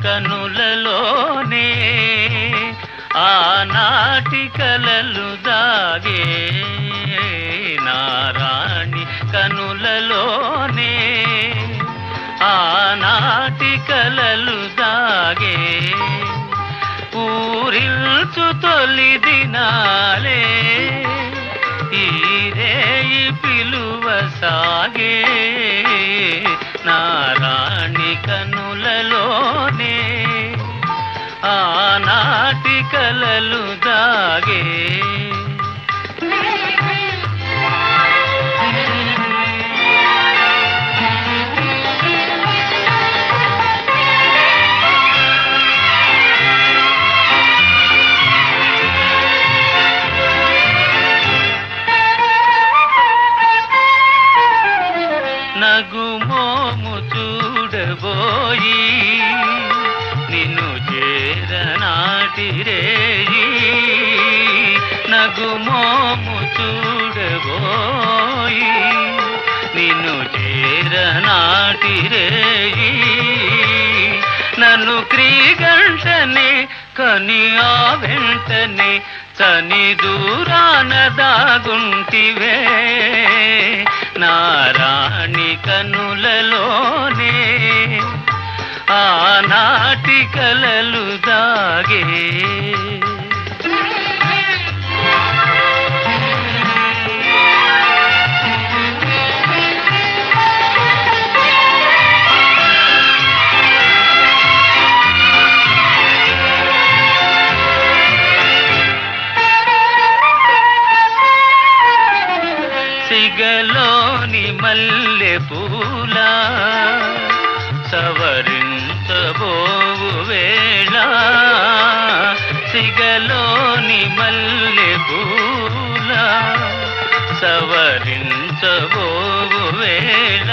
కనులలోనే ఆనాటి కలలు దాగే నారాణి కనులలోనే ఆనాటి కలలు దాగే పూరిల్చు తొలి దినాలే ఈ రేయి పిలువ సాగే నారాణి కనులలోనే ఆనాటి కలలు దాగే నగుమోము చూడబోయి నిన్ను చేరనాటి రేయి నగుమోము చూడబోయి నిన్ను చేరనాటి రేయి నన్ను క్రీగంటనే కని ఆ వెంటనే చని దూరాన దాగుంటివే నారాణి కనులలోనే ఆనాటి కలలు దాగే సిగలోని మల్లె పూల సవరించబోవు వేళ సిగలోని మల్లె పూల సవరించబోవు వేళ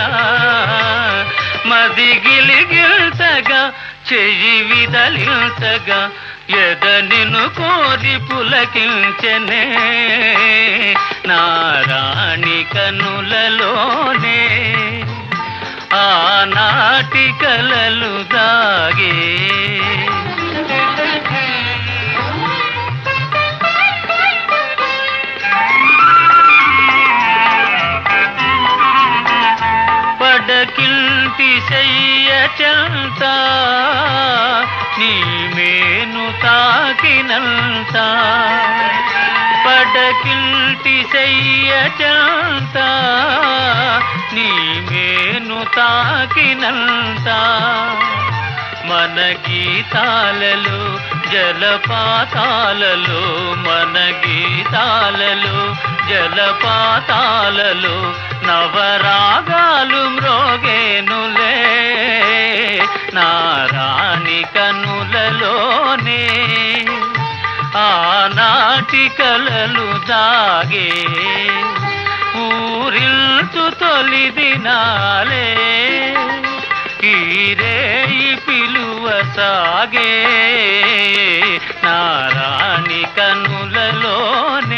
మదిగిలిగిల్తగా చెయ్యి విదలిల్తగా ఎద నిన్ను కోరి పులకించనే నారాణి కనులలోనే ఆనాటి కలలు దాగే పడకిల్టి శయ్య చెంత నీ మేను తాకినంత పడకిల్టి శయ్య చెంత నీ మేను తాకినంత మన గీతాలలో జలపాతాలలో మన గీతాలలో జలపాతాలలో నవరాగాలు మ్రోగేనులే నారాణి కనులలోనే ఆనాటి కలలు దాగే ఊరిల్చు తొలి దినాలే ఈరేయి పిలువ సాగే నారాణి కనులలోనే